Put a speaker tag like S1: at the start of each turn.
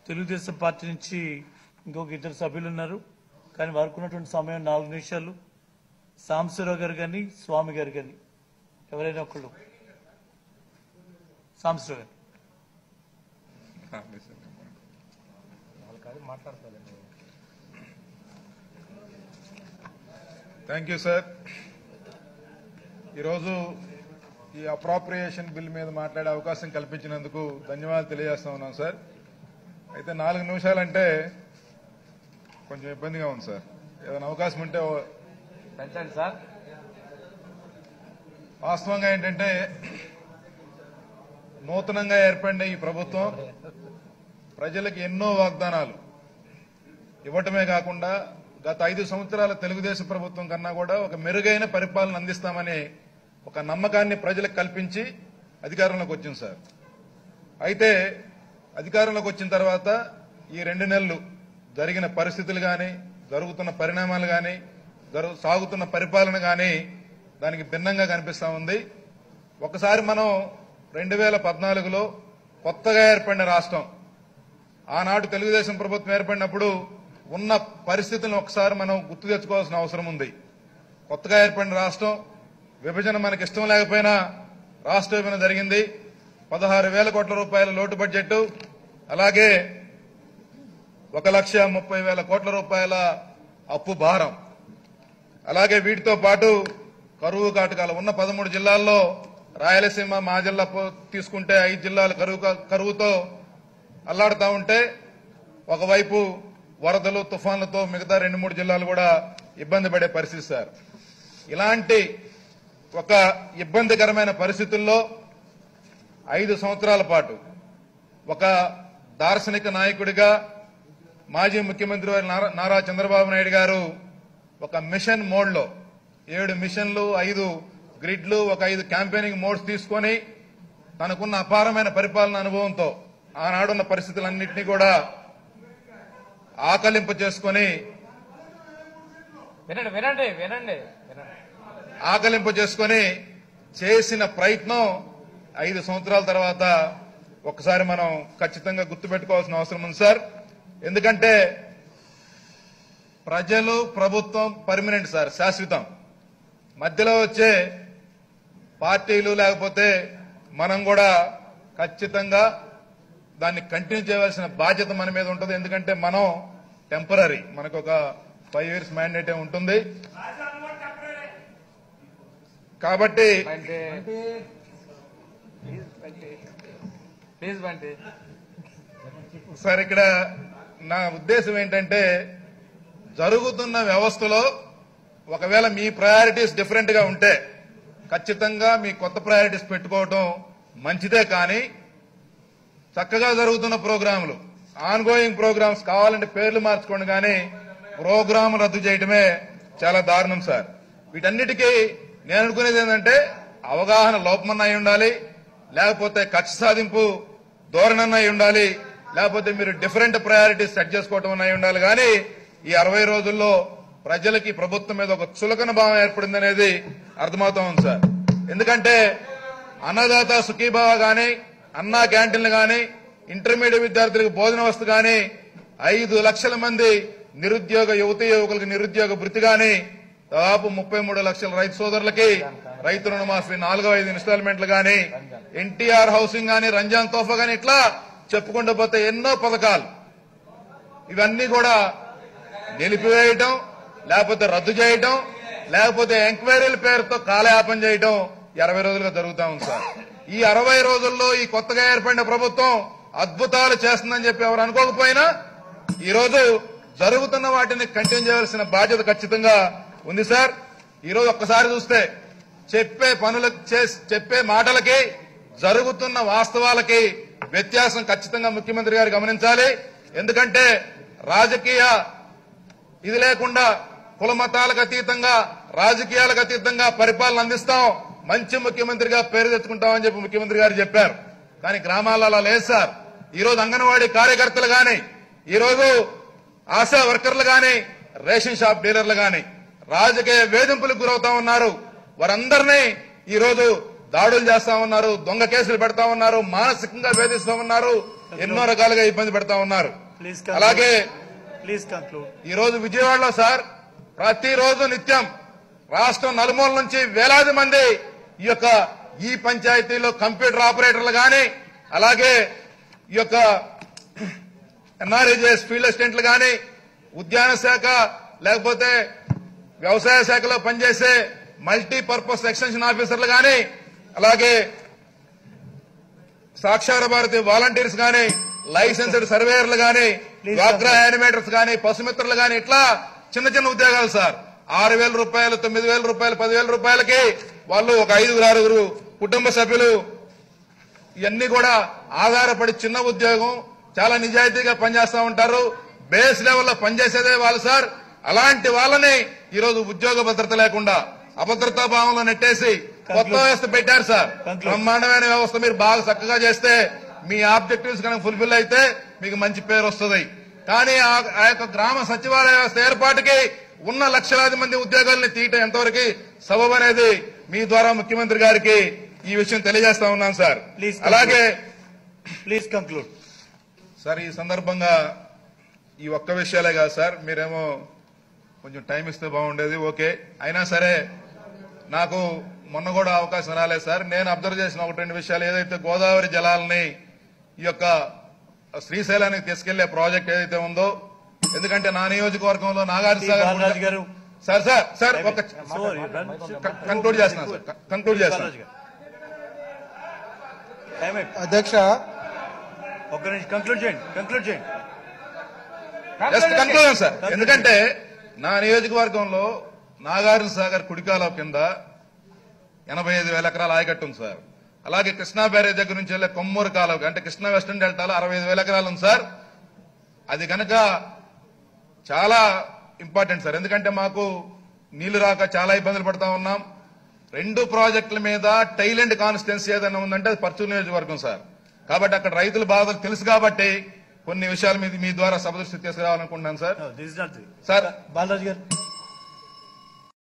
S1: Telugu Desam party నుంచి ఇంకొక ఇద్దరు సభ్యులు ఉన్నారు కానీ వారికి ఉన్నటువంటి సమయం నాలుగు నిమిషాలు సాంబశివరావు గారు కానీ స్వామి గారు కానీ ఎవరైనా ఒకళ్ళు సాంబశివరావు గారు
S2: థ్యాంక్ యూ సార్ ఈరోజు ఈ అప్రాప్రియేషన్ బిల్ మీద మాట్లాడే అవకాశం కల్పించినందుకు ధన్యవాదాలు తెలియజేస్తా ఉన్నాం సార్ అయితే నాలుగు నిమిషాలంటే కొంచెం ఇబ్బందిగా ఉంది సార్ ఏదైనా అవకాశం ఉంటే ఓ-
S3: పెంచండి సార్
S2: వాస్తవంగా ఏంటంటే నూతనంగా ఏర్పడిన ఈ ప్రభుత్వం ప్రజలకు ఎన్నో వాగ్దానాలు ఇవ్వటమే కాకుండా గత ఐదు సంవత్సరాల తెలుగుదేశం ప్రభుత్వం కన్నా కూడా ఒక మెరుగైన పరిపాలన అందిస్తామని ఒక నమ్మకాన్ని ప్రజలకు కల్పించి అధికారంలోకి వచ్చింది సార్ అయితే అధికారంలోకి వచ్చిన తర్వాత ఈ రెండు నెలలు జరిగిన పరిస్థితులు కానీ జరుగుతున్న పరిణామాలు కానీ సాగుతున్న పరిపాలన కానీ దానికి భిన్నంగా కనిపిస్తా ఉంది ఒకసారి మనం రెండు వేల పద్నాలుగులో కొత్తగా ఏర్పడిన రాష్ట్రం ఆనాడు తెలుగుదేశం ప్రభుత్వం ఏర్పడినప్పుడు ఉన్న పరిస్థితులను ఒకసారి మనం గుర్తు తెచ్చుకోవాల్సిన అవసరం ఉంది కొత్తగా ఏర్పడిన రాష్ట్రం విభజన మనకి ఇష్టం లేకపోయినా రాష్ట్ర విభజన జరిగింది పదహారు వేల కోట్ల రూపాయల లోటు బడ్జెట్ అలాగే ఒక లక్ష ముప్పై వేల కోట్ల రూపాయల అప్పు భారం అలాగే వీటితో పాటు కరువు కాటకాలు ఉన్న పదమూడు జిల్లాల్లో రాయలసీమ మా జిల్లా పో- తీసుకుంటే ఐదు జిల్లాలు కరువు కా- కరువుతో అల్లాడుతా ఉంటే ఒకవైపు వరదలు తుఫాన్లతో మిగతా రెండు మూడు జిల్లాలు కూడా ఇబ్బంది పడే పరిస్థితి సార్ ఇలాంటి ఒక ఇబ్బందికరమైన పరిస్థితుల్లో ఐదు సంవత్సరాల పాటు ఒక దార్శనిక నాయకుడిగా మాజీ ముఖ్యమంత్రి వారి నారా- నారా చంద్రబాబు నాయుడు గారు ఒక మిషన్ మోడ్లో ఏడు మిషన్లు ఐదు గ్రిడ్లు ఒక ఐదు క్యాంపెయినింగ్ మోడ్స్ తీసుకొని తనకున్న అపారమైన పరిపాలన అనుభవంతో ఆనాడున్న పరిస్థితులన్నింటినీ కూడా ఆకలింపు చేసుకొని
S3: వినండి వినండి వినండి వినండి
S2: ఆకలింపు చేసుకొని చేసిన ప్రయత్నం ఐదు సంవత్సరాల తర్వాత ఒకసారి మనం ఖచ్చితంగా గుర్తుపెట్టుకోవాల్సిన అవసరం ఉంది సార్ ఎందుకంటే ప్రజలు ప్రభుత్వం పర్మనెంట్ సార్ శాశ్వతం మధ్యలో వచ్చే పార్టీలు లేకపోతే మనం కూడా ఖచ్చితంగా దాన్ని కంటిన్యూ చేయవలసిన బాధ్యత మన మీద ఉంటుంది ఎందుకంటే మనం టెంపరీ మనకు ఒక ఫైవ్ ఇయర్స్ మ్యాండేట్ ఉంటుంది కాబట్టి
S3: Bunty please Bunty please Bunty
S2: sir ఇక్కడ నా ఉద్దేశం ఏంటంటే జరుగుతున్న వ్యవస్థలో ఒకవేళ మీ ప్రయారిటీస్ డిఫరెంట్ గా ఉంటే ఖచ్చితంగా మీ కొత్త ప్రయారిటీస్ పెట్టుకోవటం మంచిదే కానీ చక్కగా జరుగుతున్న ప్రోగ్రాంలు ఆన్ గోయింగ్ ప్రోగ్రామ్స్ కావాలంటే పేర్లు మార్చుకోండి కానీ ప్రోగ్రాం రద్దు చేయటమే చాలా దారుణం సార్ వీటన్నిటికీ నేను అనుకునేది ఏంటంటే అవగాహన లోపమన్న అయి ఉండాలి లేకపోతే కక్ష సాధింపు ధోరణన్న అయి ఉండాలి లేకపోతే మీరు డిఫరెంట్ ప్రయారిటీస్ సెట్ చేసుకోవటం అయి ఉండాలి కానీ ఈ అరవై రోజుల్లో ప్రజలకి ప్రభుత్వం మీద ఒక చులకన భావం ఏర్పడింది అనేది అర్థమవుతా ఉంది సార్ ఎందుకంటే అన్నదాత సుఖీభావ గాని అన్నా క్యాంటీన్లు గాని ఇంటర్మీడియట్ విద్యార్థులకు భోజన వస్తు గాని ఐదు లక్షల మంది నిరుద్యోగ యువతి యువకులకు నిరుద్యోగ భృతి గాని దాదాపు ముప్పై మూడు లక్షల రైతు సోదరులకి రైతు రుణమాఫీ నాలుగో ఐదు ఇన్స్టాల్మెంట్లు గాని ఎన్టీఆర్ హౌసింగ్ గాని రంజాన్ తోఫా గాని ఇట్లా చెప్పుకుంటూ పోతే ఎన్నో పథకాలు ఇవన్నీ కూడా నిలిపివేయటం లేకపోతే రద్దు చేయటం లేకపోతే ఎంక్వైరీల పేరుతో కాలయాపన చేయటం ఇరవై రోజులుగా జరుగుతా ఉంది సార్ ఈ అరవై రోజుల్లో ఈ కొత్తగా ఏర్పడిన ప్రభుత్వం అద్భుతాలు చేస్తుందని చెప్పి ఎవరు అనుకోకపోయినా ఈ రోజు జరుగుతున్న వాటిని కంటిన్యూ చేయాల్సిన బాధ్యత ఖచ్చితంగా ఉంది సార్ ఈ రోజు ఒక్కసారి చూస్తే చెప్పే పనులకు చేస్- చెప్పే మాటలకి జరుగుతున్న వాస్తవాలకి వ్యత్యాసం ఖచ్చితంగా ముఖ్యమంత్రి గారు గమనించాలి ఎందుకంటే రాజకీయ ఇది లేకుండా కుల మతాలకు అతీతంగా రాజకీయాలకు అతీతంగా పరిపాలన అందిస్తాం మంచి ముఖ్యమంత్రిగా పేరు తెచ్చుకుంటామని చెప్పి ముఖ్యమంత్రి గారు చెప్పారు కానీ గ్రామాల్లో అలా లేదు సార్ ఈ రోజు అంగన్వాడీ కార్యకర్తలు గాని ఈ రోజు ఆశా వర్కర్లు గాని రేషన్ షాప్ డీలర్లు గాని రాజకీయ వేధింపులకు గురవుతా ఉన్నారు వారందరినీ ఈ రోజు దాడులు చేస్తా ఉన్నారు దొంగ కేసులు పెడతా ఉన్నారు మానసికంగా వేధిస్తా ఉన్నారు ఎన్నో రకాలుగా ఇబ్బంది పెడతా ఉన్నారు
S1: ప్లీజ్
S2: అలాగే
S1: ప్లీజ్ కంక్లూడ్
S2: ఈ రోజు విజయవాడలో సార్ ప్రతిరోజు నిత్యం రాష్ట్రం నలుమూల నుంచి వేలాది మంది ఈ యొక్క ఈ పంచాయతీలో కంప్యూటర్ ఆపరేటర్లు గాని అలాగే ఈ యొక్క ఎన్ఆర్ఏజెస్ ఫీల్డ్ అసిస్టెంట్లు గాని ఉద్యాన శాఖ లేకపోతే వ్యవసాయ శాఖలో పనిచేసే మల్టీపర్పస్ ఎక్స్టెన్షన్ ఆఫీసర్లు గాని అలాగే సాక్షార భారతి వాలంటీర్స్ గాని లైసెన్స్డ్ సర్వేయర్లు గాని
S1: Please,
S2: డ్వాక్రా యానిమేటర్స్ గాని పశుమిత్రులు గాని ఇట్లా చిన్న చిన్న ఉద్యోగాలు సార్ ఆరు వేల రూపాయలు తొమ్మిది వేల రూపాయలు పదివేల రూపాయలకి వాళ్ళు ఒక ఐదుగురు ఆరుగురు కుటుంబ సభ్యులు ఇవన్నీ కూడా ఆధారపడి చిన్న ఉద్యోగం చాలా నిజాయితీగా పనిచేస్తా ఉంటారు బేస్ లెవెల్లో పనిచేసేదే వాళ్ళు సార్ అలాంటి వాళ్ళని ఈ రోజు ఉద్యోగ భద్రత లేకుండా అభద్రతా భావంలో నెట్టేసి కొత్త వ్యవస్థ పెట్టారు సార్
S1: Conclude.
S2: బ్రహ్మాండమైన వ్యవస్థ మీరు బాగా చక్కగా చేస్తే మీ ఆబ్జెక్టివ్స్ కనుక ఫుల్ఫిల్ అయితే మీకు మంచి పేరు వస్తుంది కానీ ఆ- ఆ యొక్క గ్రామ సచివాలయ వ్యవస్థ ఏర్పాటుకి ఉన్న లక్షలాది మంది ఉద్యోగాల్ని తీయటం ఎంతవరకు సబబు అనేది మీ ద్వారా ముఖ్యమంత్రి గారికి ఈ విషయం తెలియజేస్తా ఉన్నాను సార్
S1: Please conclude.
S2: అలాగే
S1: ప్లీజ్ కంక్లూడ్
S2: సార్ ఈ సందర్భంగా ఈ ఒక్క విషయాలే కాదు సార్ మీరేమో కొంచెం టైం ఇస్తే బాగుండేది ఓకే అయినా సరే నాకు మొన్న కూడా అవకాశం రాలేదు సార్ నేను అబ్జర్వ్ చేసిన ఒకటి రెండు విషయాలు ఏదైతే గోదావరి జలాలని ఈ యొక్క శ్రీశైలానికి తీసుకెళ్లే ప్రాజెక్ట్ ఏదైతే ఉందో ఎందుకంటే నా నియోజకవర్గంలో నాగార్జున
S1: బాలరాజు
S2: సాగర్
S1: గారు
S2: సార్ సార్ సార్ ఒక
S1: Sorry,
S2: కంక్లూడ్ చేస్తున్నాను సార్ కంక్లూడ్ చేస్తాను
S1: బాలరాజు గారు టైం అయిపోయింది.
S4: అధ్యక్ష
S1: ఒక్క నిమిషం కంక్లూడ్ చేయండి కంక్లూడ్ చేయండి
S2: జస్ట్ కన్క్లూజన్ సార్ ఎందుకంటే నా నియోజకవర్గంలో నాగార్జున సాగర్ కుడికాలం కింద ఎనభై ఐదు వేల ఎకరాల ఆయకట్టు ఉంది సార్ అలాగే కృష్ణా బ్యారేజ్ దగ్గర నుంచి వెళ్ళే కొమ్మూరు కాలువ అంటే కృష్ణా వెస్టర్న్ డెల్టాలో అరవై ఐదు వేల ఎకరాలు ఉంది సార్ అది కనుక చాలా ఇంపార్టెంట్ సార్ ఎందుకంటే మాకు నీళ్లు రాక చాలా ఇబ్బందులు పడతా ఉన్నాం రెండు ప్రాజెక్టుల మీద టైలెండ్ కాన్స్టిట్యున్సీ ఏదైనా ఉందంటే అది పర్చూరు నియోజకవర్గం సార్ కాబట్టి అక్కడ రైతుల బాధలు తెలుసు కాబట్టి కొన్ని విషయాలు మీ మీ ద్వారా సభ దృష్టికి తీసుకురావాలనుకుంటున్నాను sir
S1: this is not
S2: sir
S1: Balaraju గారు